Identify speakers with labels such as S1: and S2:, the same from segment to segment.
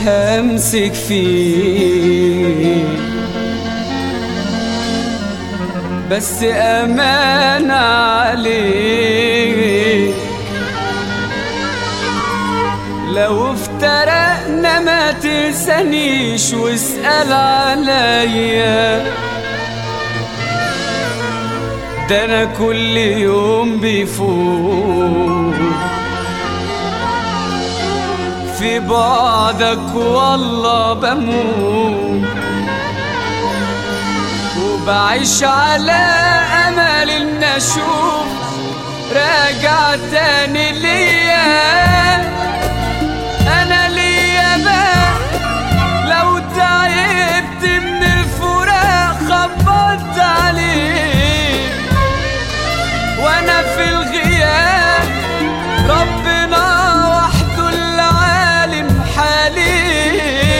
S1: همسك فيه بس امان عليك لو افترقنا ما تنسانيش واسأل عليا ده انا كل يوم بيفوت في بعدك والله بموت وبعيش على امل ان اشوف راجع تاني ليا انا ليا بقى لو تعبت من الفراق خبطت عليك وانا في الغياب ربنا وحده العالم حالي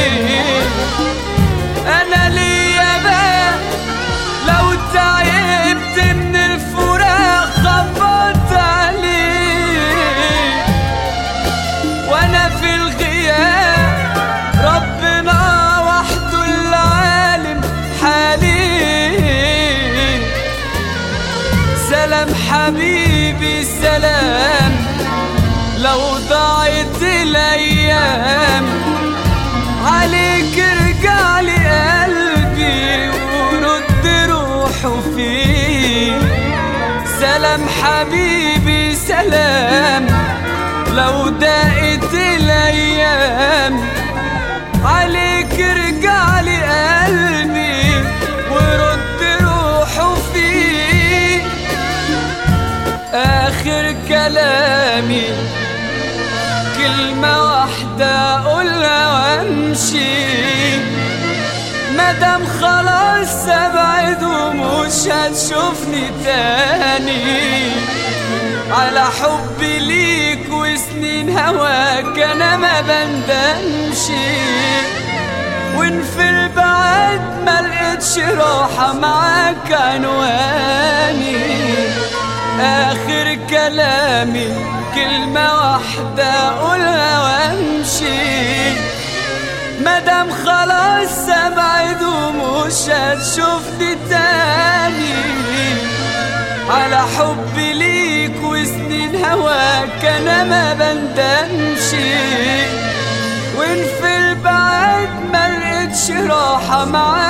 S1: انا ليا بقى لو تعبت من الفراق خبطت عليك وانا في الغياب ربنا وحده العالم حالي سلام حبيبي سلام لو ضاعت الايام عليك ارجع لي قلبي ورد روحه فيه سلام حبيبي سلام لو ضاقت الايام عليك ارجع لي قلبي ورد روحه فيه اخر كلامي كلمة واحدة اقولها وامشي مادام خلاص ابعد ومش هتشوفني تاني على حبي ليك وسنين هواك انا ما بندمش وان في البعد ما لقيتش راحة معاك عنواني اخر كلامي كلمة واحدة اقولها وامشي مادام خلاص ابعد ومش هتشوفني تاني على حبي ليك وسنين هواك انا ما بندمش وان في البعد ما لقيتش راحة معاك